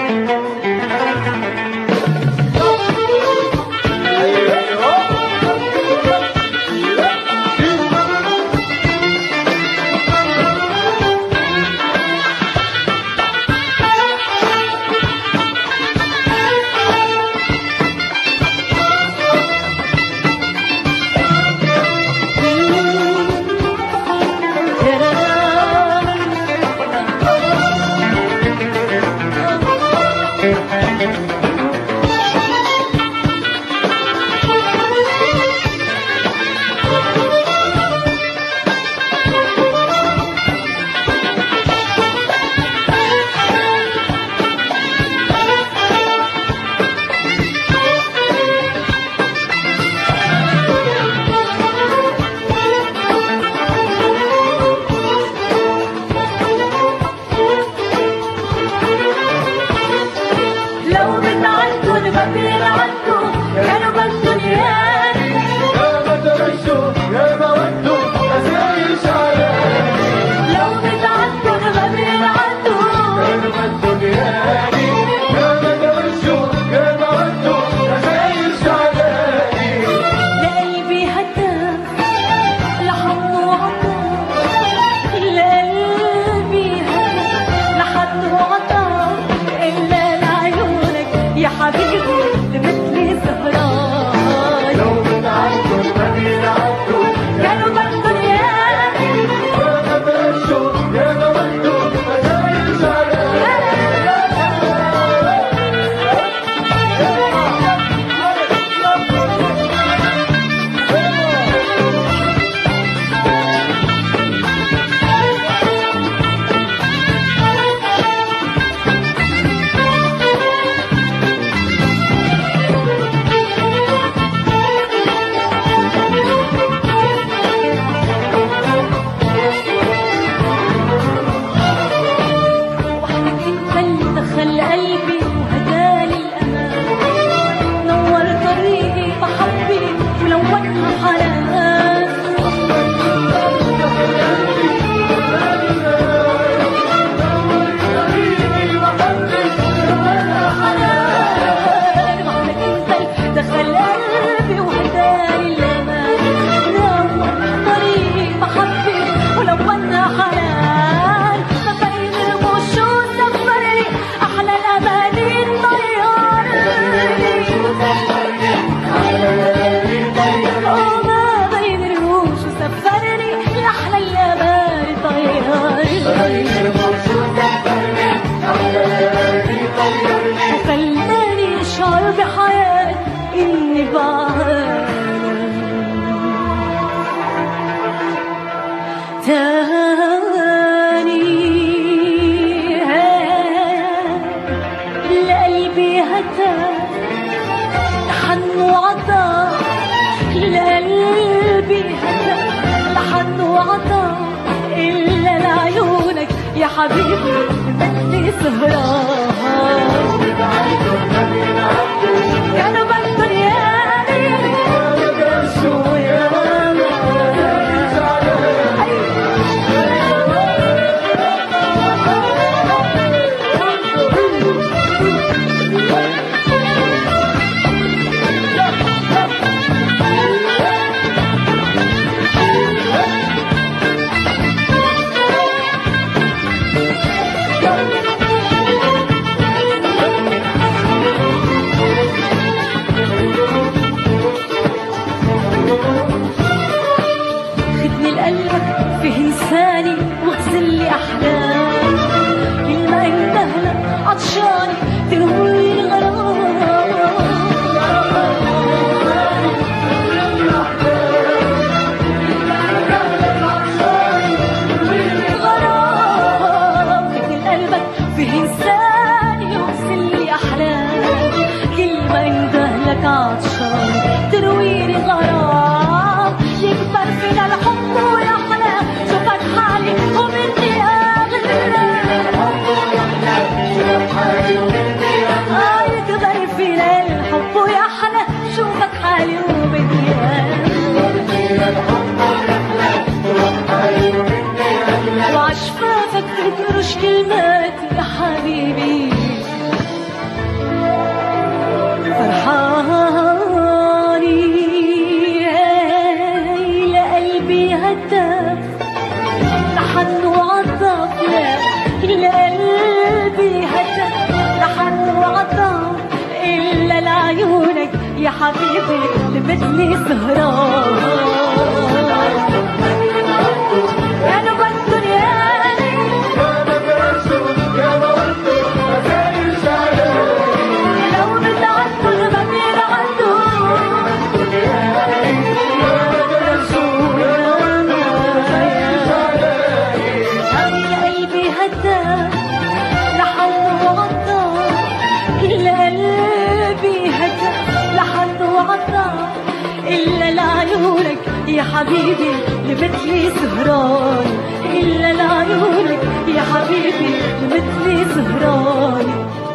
لو بتعدوا نبكر عنكم كانوا بالدنيا لو بتعدوا نبكر عنكم لقلبي هتف لحد وعطى لقلبي هتف لحد وعطى إلا لعيونك يا حبيبي مثلي سهران كانوا بالدنيا وحدك انت اللي دخل قلبي وهداني الامان نور طريقي بحبي ولونها حنان حنان وحدك انت اللي دخل قلبي وهداني الامان نور طريقي بحبي ولونها حنان فبين الوشوش سفرني احلى الاماني طيرني ما بين الوش سفرني لاحلى الاماني طيرني وخلاني اشعر بحياتي اني بعاني تاني لقلبي هتف لحن وعطى لقلبي هتف لحن وعطى إلا لعيونك يا حبيبي بدي سهران كانوا بالدنيا شو يا خدني لقلبك فيه انساني واغسل لي احلامي كلمة اندهلك عطشاني تنوي الغرام غرام خدني لقلبك فيه انساني واغسل لي احلامي كلمة اندهلك عطشاني تنوي لي غرام يكبر فينا الحب ويحلى شوفك حالي ومني اغلى آه يكبر فينا الحب ويحلى شوفك حالي ومني وعشفافك تدرش كلماتي يا حبيبي حبيبي لمثلي سهران يا نبى الدنيا لو بتعدوا ما بيرعدوا قلبي هدى لحد وعطى كل قلبي هدى لحد وعطى إلا لعيونك يا حبيبي لمثلي سهران إلا لعيونك يا حبيبي لمثلي سهران